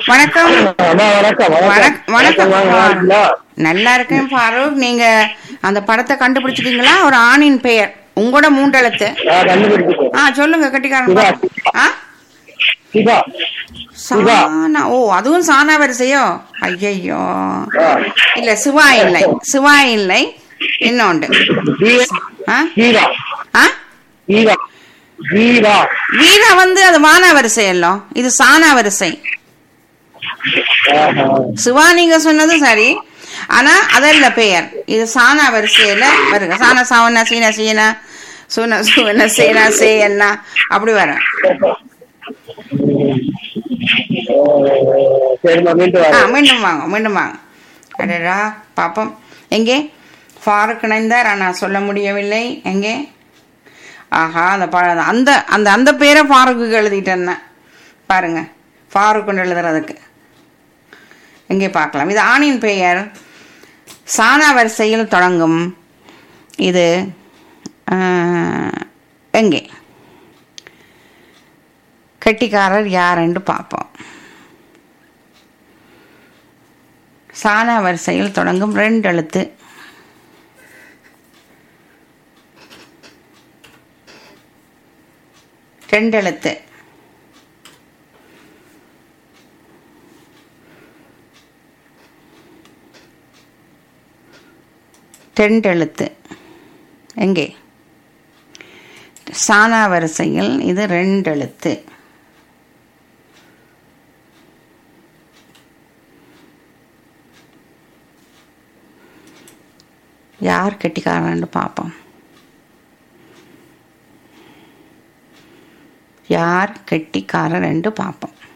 வணக்கம் அம்மா வணக்கம் வணக்- வணக்கம் வாங்க, நல்லா இருக்கீங்களா? நல்லா இருக்கேன் ஃபாரூக் நீங்க அந்த படத்தை கண்டுபிடிச்சிட்டீங்களா ஒரு ஆணின் பெயர் உங்களோட மூண்டெழுத்து ஆ, கண்டுபிடிச்சிட்டேன். ஆ சொல்லுங்க கட்டிக்காரன் சிவா. பாப்போம். ஆ சிவா சிவா. சானா ஓ அதுவும் சானா வரிசையோ ஐயையோ ஆ. இல்ல சிவா இல்லை சிவா இல்லை இன்னொண்டு வீ- ஆ வீரா ஆ வீரா வீரா வீணா வந்து அது வானா வரிசை எல்லாம் இது சானா வரிசை ஆஹா. சிவா நீங்க சொன்னது சரி ஆனா அதல்ல பெயர் இது சானா வரிசையில வருங்க சானா சாவனா சீனா சீனா சுன சுவன சேனா சேயன்னா அப்படி வரும் சரிம்மா மீண்டும் ஆ வரேன் மீண்டும் வாங்க மீண்டும் வாங்க அடடா பாப்போம் எங்கே ஃபாரூக் இணைந்தார் ஆனால் சொல்ல முடியவில்லை எங்கே ஆஹா அந்த ப அந்த அந்த அந்த பேரை ஃபாரூக்கு எழுதிட்டேன்னா பாருங்க ஃபாரூக்குன்னு எழுதுறதுக்கு எங்கே பார்க்கலாம் இது ஆணின் பெயர் சானா வரிசையில் தொடங்கும் இது ஆ, எங்கே கெட்டிக்காரர் யாருன்னு பார்ப்போம் சானா வரிசையில் தொடங்கும் ரெண்டு எழுத்து ரெண்டு எழுத்து ரெண்டு எழுத்து எங்கே சானா வரிசையில் இது ரெண்டு எழுத்து யார் கெட்டிக்காரன்னு பார்ப்போம் யார் கெட்டிக்காரர் என்று பார்ப்போம்